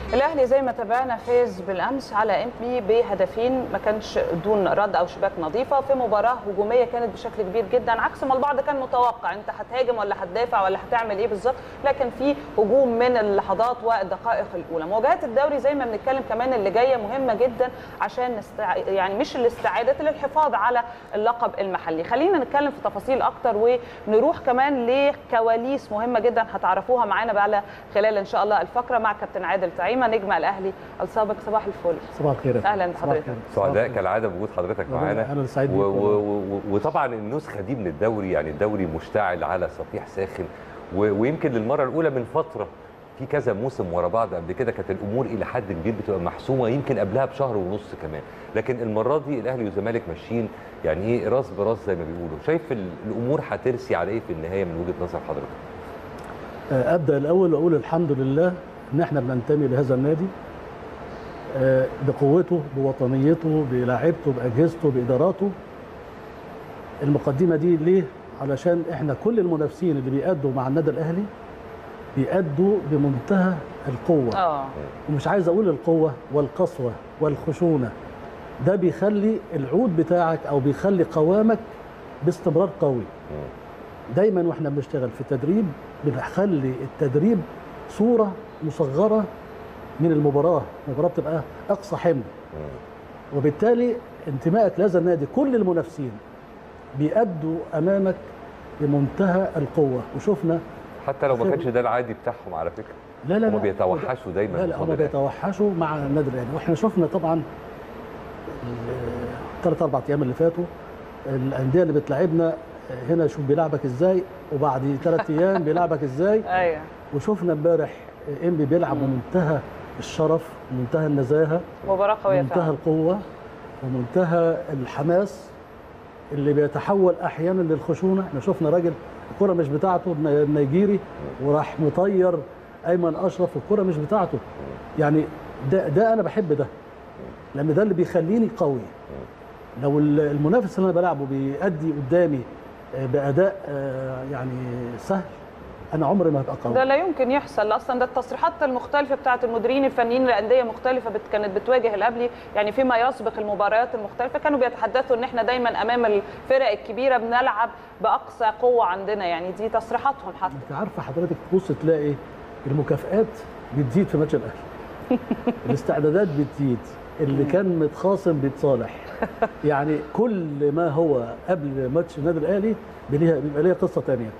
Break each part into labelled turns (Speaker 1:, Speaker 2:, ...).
Speaker 1: الاهلي زي ما تابعنا فاز بالامس على امبي بهدفين ما كانش دون رد او شباك نظيفه في مباراه هجوميه كانت بشكل كبير جدا عكس ما البعض كان متوقع انت هتهاجم ولا هتدافع ولا هتعمل ايه بالظبط لكن في هجوم من اللحظات والدقائق الاولى مواجهات الدوري زي ما بنتكلم كمان اللي جايه مهمه جدا عشان نستع... يعني مش الاستعاده للحفاظ على اللقب المحلي خلينا نتكلم في تفاصيل اكتر ونروح كمان لكواليس مهمه جدا هتعرفوها معانا بقى خلال ان شاء الله الفقره مع كابتن عادل تعيمه نجم الاهلي السابق صباح الفل
Speaker 2: صباح الخير
Speaker 1: اهلا بحضرتك
Speaker 3: سعداء كالعاده بوجود حضرتك معانا
Speaker 2: انا سعيد
Speaker 3: و- و- و- وطبعا النسخه دي من الدوري يعني الدوري مشتعل على سطيح ساخن و- ويمكن للمره الاولى من فتره في كذا موسم ورا بعض قبل كده كانت الامور الى حد كبير بتبقى محسومه يمكن قبلها بشهر ونص كمان لكن المره دي الاهلي والزمالك ماشيين يعني ايه راس براس زي ما بيقولوا شايف ال- الامور هترسي على ايه في النهايه من وجهه نظر حضرتك
Speaker 2: آه، ابدا الاول واقول الحمد لله ان احنا بننتمي لهذا النادي آه، بقوته بوطنيته بلاعيبته باجهزته باداراته المقدمه دي ليه علشان احنا كل المنافسين اللي بيأدوا مع النادي الاهلي بيأدوا بمنتهى القوه
Speaker 1: اه
Speaker 2: ومش عايز اقول القوه والقسوه والخشونه ده بيخلي العود بتاعك او بيخلي قوامك باستمرار قوي دايما واحنا بنشتغل في التدريب بنخلي التدريب صوره مصغره من المباراه المباراه بتبقى اقصى حمل وبالتالي انتمائك لهذا النادي كل المنافسين بيأدوا امامك بمنتهى القوه وشفنا
Speaker 3: حتى لو ما
Speaker 2: خير.
Speaker 3: كانش ده العادي بتاعهم على فكره
Speaker 2: لا لا
Speaker 3: هم
Speaker 2: لا
Speaker 3: بيتوحشوا دايما
Speaker 2: لا لا
Speaker 3: قصاد
Speaker 2: هم
Speaker 3: الأهلي.
Speaker 2: بيتوحشوا مع النادي الاهلي واحنا شفنا طبعا الثلاث اربع ايام اللي فاتوا الانديه اللي بتلعبنا هنا شوف بيلعبك ازاي وبعد ثلاث ايام بيلعبك ازاي
Speaker 1: ايوه
Speaker 2: وشفنا امبارح انبي بيلعب بمنتهى الشرف ومنتهى النزاهه
Speaker 1: مباراه قويه
Speaker 2: ومنتهى
Speaker 1: فعلا
Speaker 2: القوه ومنتهى الحماس اللي بيتحول احيانا للخشونه احنا شفنا راجل الكره مش بتاعته النيجيري وراح مطير ايمن اشرف والكره مش بتاعته يعني ده ده انا بحب ده لان ده اللي بيخليني قوي لو ال- المنافس اللي انا بلعبه بيأدي قدامي آه، باداء آه، يعني سهل انا عمري ما هبقى
Speaker 1: ده
Speaker 2: قوي
Speaker 1: لا يمكن يحصل اصلا ده التصريحات المختلفه بتاعه المديرين الفنيين لانديه مختلفه بت- كانت بتواجه الاهلي يعني فيما يسبق المباريات المختلفه كانوا بيتحدثوا ان احنا دايما امام الفرق الكبيره بنلعب باقصى قوه عندنا يعني دي تصريحاتهم حتى
Speaker 2: انت عارفه حضرتك تبص تلاقي المكافآت بتزيد في ماتش الاهلي الاستعدادات بتزيد اللي كان متخاصم بيتصالح يعني كل ما هو قبل ماتش النادي الاهلي بليها- بيبقى ليها قصه ثانيه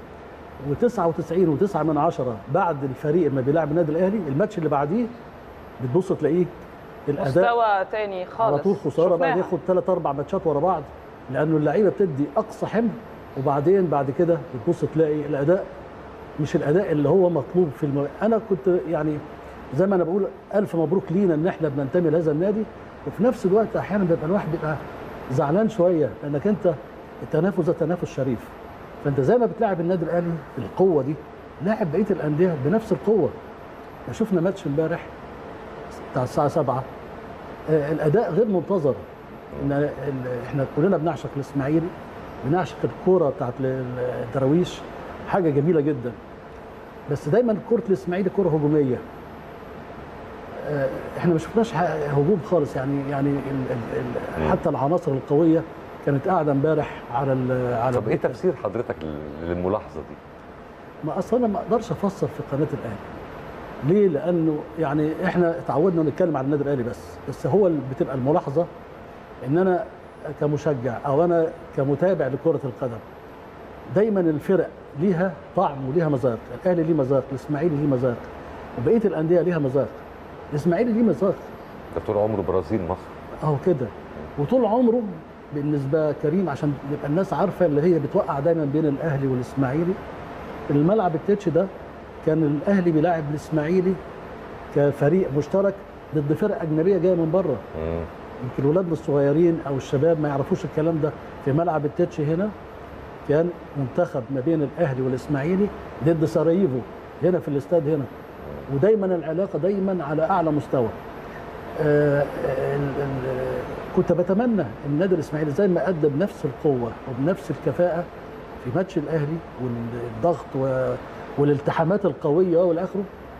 Speaker 2: و99 و9 من عشرة بعد الفريق ما بيلعب النادي الاهلي الماتش اللي بعديه بتبص تلاقيه الاداء
Speaker 1: مستوى تاني خالص
Speaker 2: على طول خساره بقى
Speaker 1: شفناها.
Speaker 2: ياخد ثلاث اربع ماتشات ورا بعض لانه اللعيبه بتدي اقصى حمل وبعدين بعد كده بتبص تلاقي الاداء مش الاداء اللي هو مطلوب في الم... انا كنت يعني زي ما انا بقول الف مبروك لينا ان احنا بننتمي لهذا النادي وفي نفس الوقت احيانا بيبقى الواحد بيبقى زعلان شويه لانك انت التنافس ده تنافس شريف فانت زي ما بتلاعب النادي الاهلي بالقوه دي لاعب بقيه الانديه بنفس القوه شفنا ماتش امبارح بتاع الساعه 7 آه، الاداء غير منتظر ان ال- احنا كلنا بنعشق الاسماعيلي بنعشق الكوره بتاعت ال- الدراويش حاجه جميله جدا بس دايما كره الاسماعيلي كره هجوميه آه، احنا ما شفناش ح- هجوم خالص يعني يعني ال ال ال حتى العناصر القويه كانت قاعده امبارح على ال- على
Speaker 3: طب ايه
Speaker 2: الدكة.
Speaker 3: تفسير حضرتك لل- للملاحظه دي
Speaker 2: ما اصلا انا ما اقدرش افسر في قناه الاهلي ليه لانه يعني احنا اتعودنا نتكلم على النادي الاهلي بس بس هو اللي بتبقى الملاحظه ان انا كمشجع او انا كمتابع لكره القدم دايما الفرق ليها طعم وليها مذاق الاهلي ليه مذاق الاسماعيلي ليه مذاق وبقيه الانديه ليها مذاق الاسماعيلي ليه مذاق
Speaker 3: ده طول عمره برازيل مصر
Speaker 2: اهو كده وطول عمره بالنسبه كريم عشان يبقى الناس عارفه اللي هي بتوقع دايما بين الاهلي والاسماعيلي الملعب التتش ده كان الاهلي بيلاعب الاسماعيلي كفريق مشترك ضد فرق اجنبيه جايه من بره
Speaker 3: مم.
Speaker 2: يمكن اولادنا الصغيرين او الشباب ما يعرفوش الكلام ده في ملعب التتش هنا كان منتخب ما بين الاهلي والاسماعيلي ضد سراييفو هنا في الاستاد هنا ودايما العلاقه دايما على اعلى مستوى آه، ال- ال- كنت بتمنى النادي الاسماعيلي زي ما ادى بنفس القوه وبنفس الكفاءه في ماتش الاهلي والضغط و- والالتحامات القويه والى اخره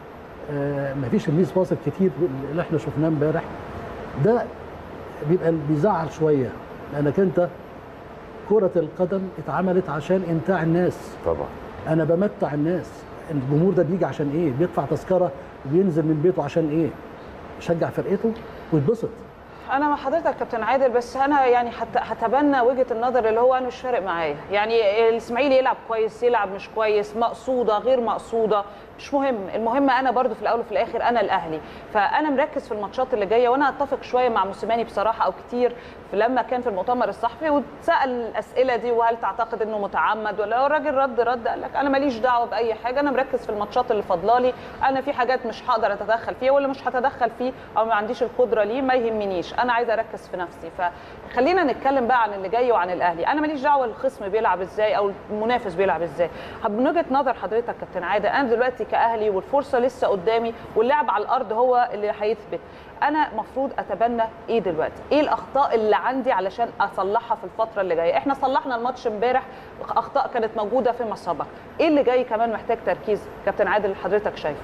Speaker 2: آه مفيش الميس باص الكتير اللي احنا شفناه امبارح ده بيبقى بيزعل شويه لانك انت كره القدم اتعملت عشان امتاع الناس
Speaker 3: طبعا
Speaker 2: انا بمتع الناس الجمهور ده بيجي عشان ايه بيدفع تذكره وبينزل من بيته عشان ايه يشجع فرقته ويتبسط
Speaker 1: انا مع حضرتك كابتن عادل بس انا يعني حت- هتبنى وجهه النظر اللي هو انا مش فارق معايا يعني الاسماعيلي يلعب كويس يلعب مش كويس مقصوده غير مقصوده مش مهم المهم انا برضو في الاول وفي الاخر انا الاهلي فانا مركز في الماتشات اللي جايه وانا اتفق شويه مع موسيماني بصراحه او كتير في لما كان في المؤتمر الصحفي واتسال الاسئله دي وهل تعتقد انه متعمد ولا هو الراجل رد رد قال لك انا ماليش دعوه باي حاجه انا مركز في الماتشات اللي فاضلالي انا في حاجات مش هقدر اتدخل فيها ولا مش هتدخل فيه او ما عنديش القدره ليه ما يهمنيش انا عايزه اركز في نفسي فخلينا نتكلم بقى عن اللي جاي وعن الاهلي انا ماليش دعوه الخصم بيلعب ازاي او المنافس بيلعب ازاي طب من وجهه نظر حضرتك كابتن عادل انا دلوقتي كاهلي والفرصه لسه قدامي واللعب على الارض هو اللي هيثبت انا مفروض اتبنى ايه دلوقتي ايه الاخطاء اللي عندي علشان اصلحها في الفتره اللي جايه احنا صلحنا الماتش امبارح اخطاء كانت موجوده فيما سبق ايه اللي جاي كمان محتاج تركيز كابتن عادل حضرتك شايفه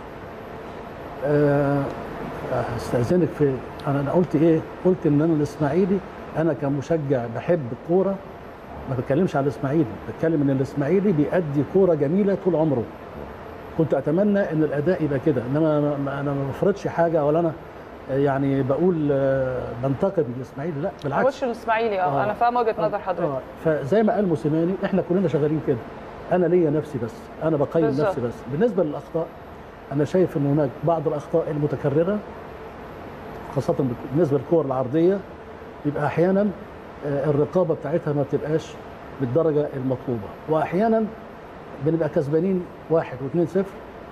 Speaker 2: آه، استاذنك في انا أنا قلت ايه قلت ان انا الاسماعيلي انا كمشجع بحب الكوره ما بتكلمش على الاسماعيلي بتكلم ان الاسماعيلي بيأدي كوره جميله طول عمره كنت اتمنى ان الاداء يبقى كده انما انا ما- انا ما بفرضش حاجه ولا انا آه، يعني بقول آه، بنتقد الاسماعيلي لا بالعكس
Speaker 1: وش الاسماعيلي اه
Speaker 2: آه.
Speaker 1: انا فاهمه وجهه نظر حضرتك
Speaker 2: آه، فزي ما قال موسيماني احنا كلنا شغالين كده انا ليا نفسي بس انا بقيم
Speaker 1: بالظبط.
Speaker 2: نفسي بس بالنسبه للاخطاء انا شايف ان هناك بعض الاخطاء المتكرره خاصه بالنسبه للكور العرضيه بيبقى احيانا آه، الرقابه بتاعتها ما بتبقاش بالدرجه المطلوبه واحيانا بنبقى كسبانين واحد واثنين صفر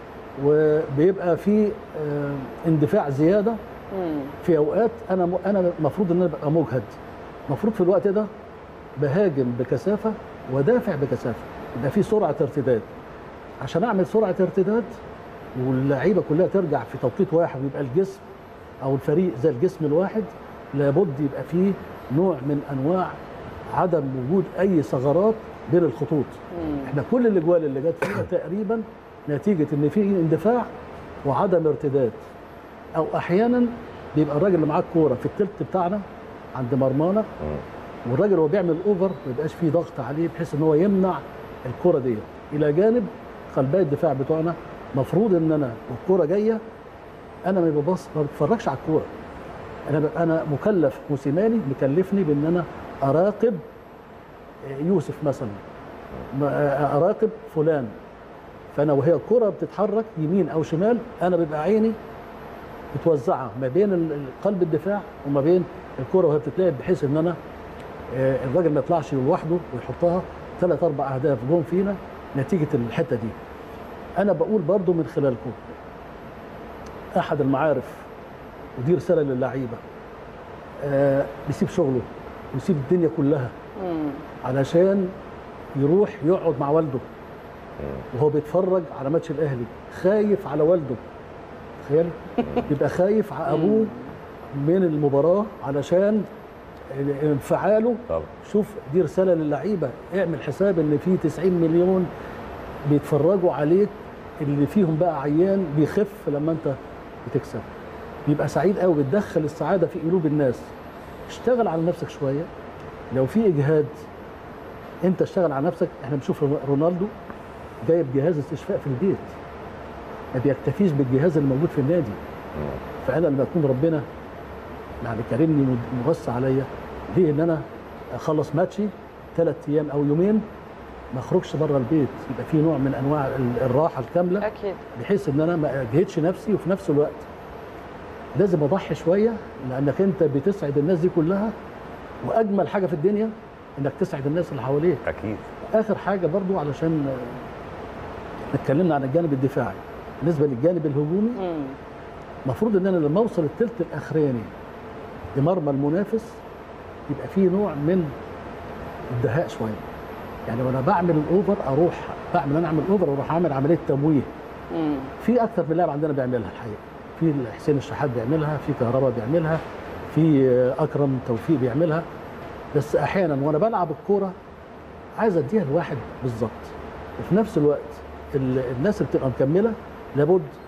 Speaker 2: وبيبقى في آه، اندفاع زياده
Speaker 1: مم.
Speaker 2: في اوقات انا م... انا المفروض ان انا ابقى مجهد المفروض في الوقت ده بهاجم بكثافه ودافع بكثافه يبقى في سرعه ارتداد عشان اعمل سرعه ارتداد واللعيبه كلها ترجع في توقيت واحد ويبقى الجسم او الفريق زي الجسم الواحد لابد يبقى فيه نوع من انواع عدم وجود اي ثغرات بين الخطوط
Speaker 1: مم.
Speaker 2: احنا كل الاجوال اللي جت فينا تقريبا نتيجه ان في اندفاع وعدم ارتداد او احيانا بيبقى الراجل اللي معاه الكوره في التلت بتاعنا عند مرمانا
Speaker 3: مم.
Speaker 2: والراجل وهو بيعمل اوفر ما يبقاش فيه ضغط عليه بحيث ان هو يمنع الكوره دي الى جانب قلبي الدفاع بتوعنا مفروض ان انا والكوره جايه انا ما ببص ما بتفرجش على الكوره انا ب- انا مكلف موسيماني مكلفني بان انا اراقب يوسف مثلا ما- اراقب فلان فانا وهي الكره بتتحرك يمين او شمال انا بيبقى عيني متوزعه ما بين ال- ال- قلب الدفاع وما بين الكره وهي بتتلعب بحيث ان انا آه، الراجل ما يطلعش لوحده ويحطها ثلاث اربع اهداف جون فينا نتيجه الحته دي انا بقول برضو من خلالكم احد المعارف ودي رساله للعيبه آه، بيسيب شغله ويسيب الدنيا كلها
Speaker 1: مم.
Speaker 2: علشان يروح يقعد مع والده وهو بيتفرج على ماتش الاهلي خايف على والده تخيل يبقى خايف على ابوه من المباراه علشان انفعاله
Speaker 3: طبعا
Speaker 2: شوف دي رساله للعيبه اعمل حساب ان في 90 مليون بيتفرجوا عليك اللي فيهم بقى عيان بيخف لما انت بتكسب بيبقى سعيد قوي بتدخل السعاده في قلوب الناس اشتغل على نفسك شويه لو في اجهاد انت اشتغل على نفسك احنا بنشوف رونالدو جايب جهاز استشفاء في البيت ما بيكتفيش بالجهاز اللي موجود في النادي فانا لما يكون ربنا يعني كرمني موسع عليا ليه ان انا اخلص ماتشي ثلاث ايام او يومين ما اخرجش بره البيت يبقى في نوع من انواع ال- الراحه الكامله
Speaker 1: اكيد
Speaker 2: بحيث ان انا ما اجهدش نفسي وفي نفس الوقت لازم اضحي شويه لانك انت بتسعد الناس دي كلها واجمل حاجه في الدنيا انك تسعد الناس اللي حواليك
Speaker 3: اكيد
Speaker 2: اخر حاجه برضو علشان آه، اتكلمنا عن الجانب الدفاعي بالنسبه للجانب الهجومي
Speaker 1: مم.
Speaker 2: المفروض ان انا لما اوصل الثلث الاخراني لمرمى المنافس يبقى في نوع من الدهاء شويه يعني وانا بعمل الاوفر اروح بعمل انا اعمل اوفر واروح اعمل عمليه تمويه
Speaker 1: مم.
Speaker 2: في اكتر من لاعب عندنا بيعملها الحقيقه في حسين الشحات بيعملها في كهربا بيعملها في اكرم توفيق بيعملها بس احيانا وانا بلعب الكوره عايز اديها لواحد بالظبط وفي نفس الوقت ال- الناس اللي بتبقى مكمله لابد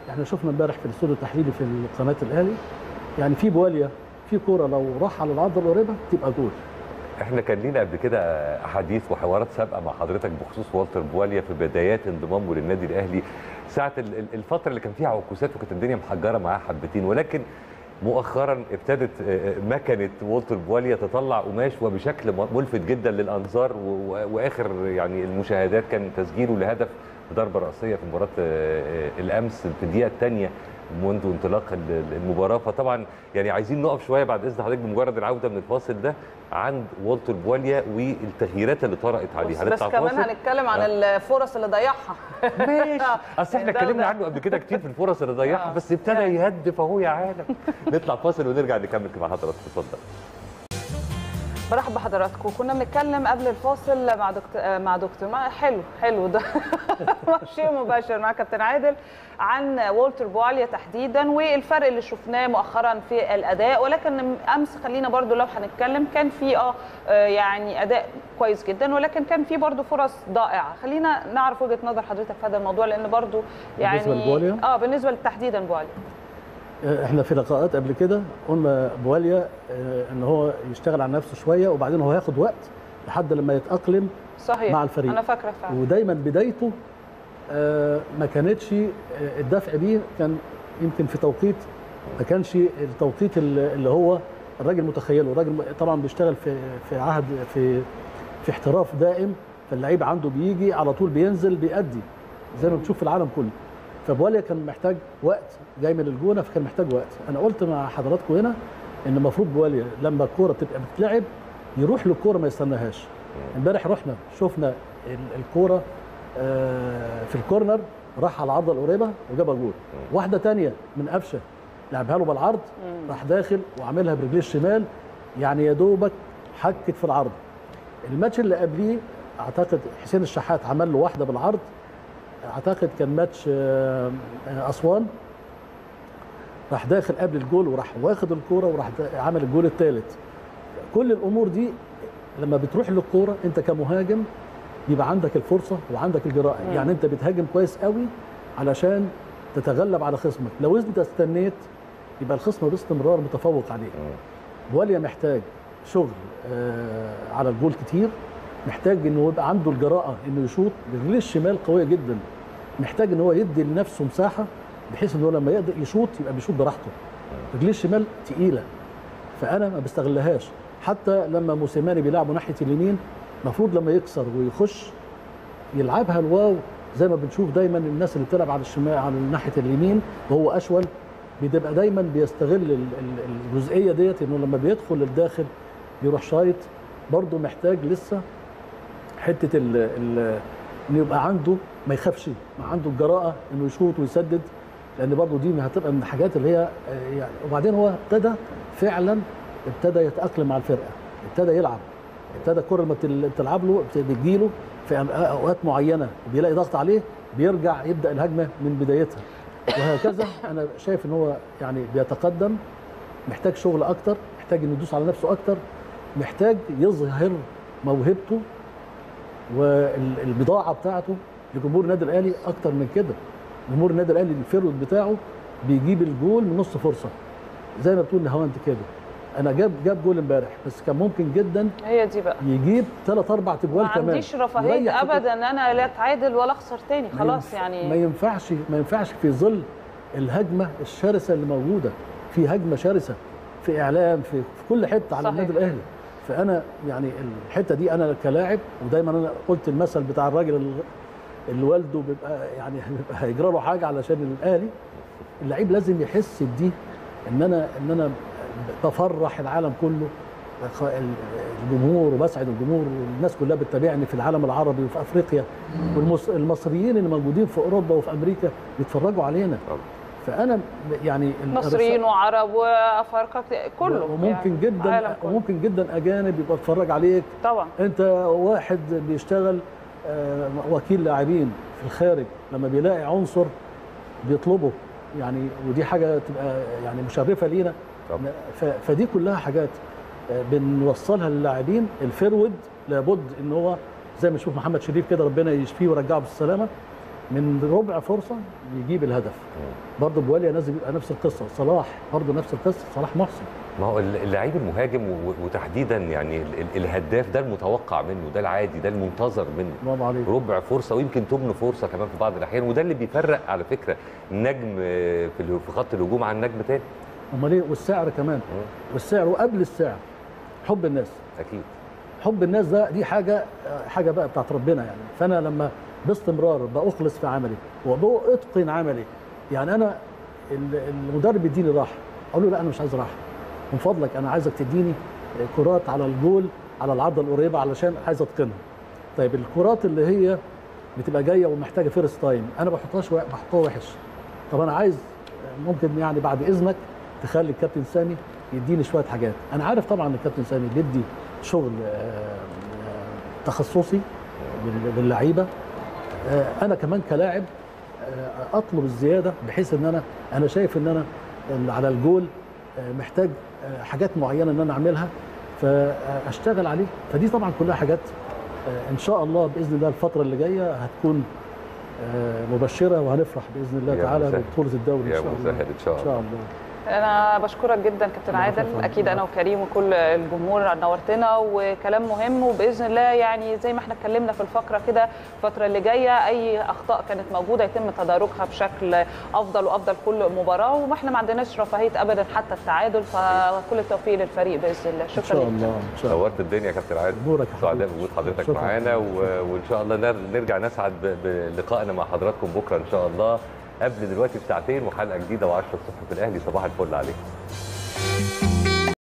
Speaker 2: احنا شفنا امبارح في الاستوديو التحليلي في قناه الاهلي يعني في بواليا في كوره لو راح على العرض القريبه تبقى جول
Speaker 3: احنا كان لينا قبل كده احاديث وحوارات سابقه مع حضرتك بخصوص والتر بواليا في بدايات انضمامه للنادي الاهلي ساعه ال- ال- الفتره اللي كان فيها عكوسات وكانت الدنيا محجره معاه حبتين ولكن مؤخرا ابتدت آه، آه، مكنه والتر بواليا تطلع قماش وبشكل م- ملفت جدا للانظار و- و- واخر يعني المشاهدات كان تسجيله لهدف ضربه راسيه في مباراه آه، آه، الامس في الدقيقه الثانيه منذ انطلاق ال- ال- المباراه فطبعا يعني عايزين نقف شويه بعد اذن حضرتك بمجرد العوده من الفاصل ده عند والتر بواليا والتغييرات اللي طرات عليه
Speaker 1: بس, بس
Speaker 3: هنطلع
Speaker 1: كمان
Speaker 3: فاصل؟
Speaker 1: هنتكلم عن
Speaker 3: آه.
Speaker 1: الفرص اللي ضيعها
Speaker 3: ماشي اصل احنا
Speaker 1: ده-
Speaker 3: اتكلمنا
Speaker 1: ده.
Speaker 3: عنه قبل كده كتير في الفرص اللي ضيعها
Speaker 1: آه.
Speaker 3: بس ابتدى
Speaker 1: يعني.
Speaker 3: يهدف اهو يا عالم نطلع فاصل ونرجع نكمل مع حضراتكم اتفضل
Speaker 1: برحب بحضراتكم كنا بنتكلم قبل الفاصل مع دكتور مع دكتور ما حلو حلو ده شيء مباشر مع كابتن عادل عن والتر بواليا تحديدا والفرق اللي شفناه مؤخرا في الاداء ولكن امس خلينا برضو لو هنتكلم كان في اه آه، يعني اداء كويس جدا ولكن كان في برضو فرص ضائعه خلينا نعرف وجهه نظر حضرتك في هذا الموضوع لان برضو يعني
Speaker 2: بالنسبة لبواليا؟
Speaker 1: اه بالنسبه تحديدا بواليا
Speaker 2: احنا في لقاءات قبل كده قلنا بواليا آه، ان هو يشتغل على نفسه شويه وبعدين هو هياخد وقت لحد لما يتاقلم
Speaker 1: صحيح
Speaker 2: مع الفريق.
Speaker 1: انا فاكره فعلا
Speaker 2: ودايما بدايته آه، ما كانتش آه، الدفع بيه كان يمكن في توقيت ما كانش التوقيت اللي اللي هو الراجل متخيله الراجل طبعا بيشتغل في في عهد في في احتراف دائم فاللعيب عنده بيجي على طول بينزل بيأدي زي ما بتشوف في العالم كله فبواليا كان محتاج وقت جاي من الجونه فكان محتاج وقت انا قلت مع حضراتكم هنا ان المفروض بواليا لما الكوره تبقى بتتلعب يروح للكوره ما يستناهاش امبارح رحنا شفنا ال- الكوره آه، في الكورنر راح على العارضه القريبه وجابها جول واحده تانية من قفشه لعبها له بالعرض راح داخل وعاملها برجليه الشمال يعني يا دوبك حكت في العرض الماتش اللي قبليه اعتقد حسين الشحات عمل له واحده بالعرض اعتقد كان ماتش آه، آه، اسوان راح داخل قبل الجول وراح واخد الكوره وراح دا- عمل الجول الثالث كل الامور دي لما بتروح للكوره انت كمهاجم يبقى عندك الفرصه وعندك الجراءه
Speaker 1: مم.
Speaker 2: يعني انت بتهاجم كويس قوي علشان تتغلب على خصمك لو انت استنيت يبقى الخصم باستمرار متفوق عليك بواليا محتاج شغل آه، على الجول كتير محتاج انه يبقى عنده الجراءه انه يشوط رجليه الشمال قويه جدا محتاج ان هو يدي لنفسه مساحه بحيث ان هو لما يقدر يشوط يبقى بيشوط براحته رجليه الشمال تقيله فانا ما بستغلهاش حتى لما موسيماني بيلعبه ناحيه اليمين المفروض لما يكسر ويخش يلعبها الواو زي ما بنشوف دايما الناس اللي بتلعب على الشمال على ناحيه اليمين وهو اشول بتبقى دايما بيستغل ال- ال- الجزئيه ديت انه لما بيدخل للداخل بيروح شايط برضه محتاج لسه حته ال ال انه يبقى عنده ما يخافش ما عنده الجراءه انه يشوط ويسدد لان برضه دي هتبقى من الحاجات اللي هي آه، يعني وبعدين هو ابتدى فعلا ابتدى يتاقلم مع الفرقه ابتدى يلعب ابتدى الكره لما بتل- بتلعب له بت- بتجيله في أم- اوقات معينه بيلاقي ضغط عليه بيرجع يبدا الهجمه من بدايتها وهكذا انا شايف ان هو يعني بيتقدم محتاج شغل اكتر محتاج انه يدوس على نفسه اكتر محتاج يظهر موهبته والبضاعه بتاعته لجمهور النادي الاهلي اكتر من كده جمهور النادي الاهلي الفيرود بتاعه بيجيب الجول من نص فرصه زي ما بتقول نهاوند كده انا جاب جاب جول امبارح بس كان ممكن جدا
Speaker 1: هي دي بقى
Speaker 2: يجيب ثلاث اربع
Speaker 1: ما
Speaker 2: تجوال كمان
Speaker 1: عنديش رفاهيه
Speaker 2: يريح في
Speaker 1: ابدا ان انا لا اتعادل ولا اخسر تاني
Speaker 2: ما
Speaker 1: خلاص
Speaker 2: ينف-
Speaker 1: يعني
Speaker 2: ما ينفعش ما ينفعش في ظل الهجمه الشرسه اللي موجوده في هجمه شرسه في اعلام في, في كل حته على
Speaker 1: صحيح.
Speaker 2: النادي الاهلي فانا يعني الحته دي انا كلاعب ودايما انا قلت المثل بتاع الراجل ال- اللي والده بيبقى يعني بيبقى هيجرى له حاجه علشان الاهلي اللعيب لازم يحس بدي ان انا ان انا بفرح العالم كله الجمهور وبسعد الجمهور والناس كلها بتتابعني في العالم العربي وفي افريقيا والمصريين اللي موجودين في اوروبا وفي امريكا بيتفرجوا علينا
Speaker 3: طبعا.
Speaker 2: فانا يعني
Speaker 1: مصريين وعرب وافارقه كله
Speaker 2: وممكن
Speaker 1: يعني
Speaker 2: جدا
Speaker 1: العالم كله.
Speaker 2: وممكن جدا اجانب يبقى بيتفرج عليك
Speaker 1: طبعا
Speaker 2: انت واحد بيشتغل آه، وكيل لاعبين في الخارج لما بيلاقي عنصر بيطلبه يعني ودي حاجه تبقى يعني مشرفه لينا
Speaker 3: طبعا.
Speaker 2: ف- فدي كلها حاجات آه، بنوصلها للاعبين الفرود لابد ان هو زي ما نشوف محمد شريف كده ربنا يشفيه ويرجعه بالسلامه من ربع فرصه بيجيب الهدف برضه بواليا نازل بيبقى نفس القصه صلاح برضه نفس القصه صلاح محسن
Speaker 3: ما هو اللعيب المهاجم و- وتحديدا يعني ال- ال- الهداف ده المتوقع منه ده العادي ده المنتظر منه
Speaker 2: برافو عليك
Speaker 3: ربع فرصه ويمكن تمن فرصه كمان في بعض الاحيان وده اللي بيفرق على فكره نجم آه، في ال- في خط الهجوم عن نجم تاني
Speaker 2: امال ايه والسعر كمان والسعر وقبل السعر حب الناس
Speaker 3: اكيد
Speaker 2: حب الناس ده دي حاجه حاجه بقى بتاعت ربنا يعني فانا لما باستمرار باخلص في عملي وباتقن عملي يعني انا ال- المدرب يديني راحه اقول له لا انا مش عايز راحه من فضلك انا عايزك تديني كرات على الجول على العرضه القريبه علشان عايز اتقنها طيب الكرات اللي هي بتبقى جايه ومحتاجه فيرست تايم انا ما بحطهاش وا- بحطها وحش طب انا عايز ممكن يعني بعد اذنك تخلي الكابتن سامي يديني شويه حاجات انا عارف طبعا ان الكابتن سامي بيدي شغل آه، آه، تخصصي بال- باللعيبه آه، انا كمان كلاعب آه، اطلب الزياده بحيث ان انا انا شايف ان انا اللي على الجول آه، محتاج آه، حاجات معينه ان انا اعملها فاشتغل عليه فدي طبعا كلها حاجات آه، ان شاء الله باذن الله الفتره اللي جايه هتكون آه، مبشره وهنفرح باذن الله
Speaker 3: يا
Speaker 2: تعالى
Speaker 3: مسهل.
Speaker 2: ببطوله الدوري
Speaker 3: يا
Speaker 2: ان شاء الله
Speaker 3: مسهل ان شاء
Speaker 2: ان
Speaker 3: الله
Speaker 2: شاء الله
Speaker 1: انا بشكرك جدا كابتن
Speaker 2: الله
Speaker 1: عادل
Speaker 2: يخليك.
Speaker 1: اكيد انا وكريم وكل الجمهور نورتنا وكلام مهم وباذن الله يعني زي ما احنا اتكلمنا في الفقره كده الفتره اللي جايه اي اخطاء كانت موجوده يتم تداركها بشكل افضل وافضل كل مباراه وما احنا ما عندناش رفاهيه ابدا حتى التعادل فكل التوفيق للفريق باذن الله
Speaker 2: ان
Speaker 1: شكرا
Speaker 2: شاء
Speaker 1: لك
Speaker 2: الله ان شاء الله
Speaker 3: نورت الدنيا يا كابتن عادل
Speaker 2: نورك يا
Speaker 3: سعداء
Speaker 2: حبيبي.
Speaker 3: بوجود حضرتك
Speaker 2: شكراً.
Speaker 3: معانا و... وان شاء الله نر- نرجع نسعد ب... بلقائنا مع حضراتكم بكره ان شاء الله قبل دلوقتي بساعتين وحلقه جديده و10 الصبح في الاهلي صباح الفل عليكم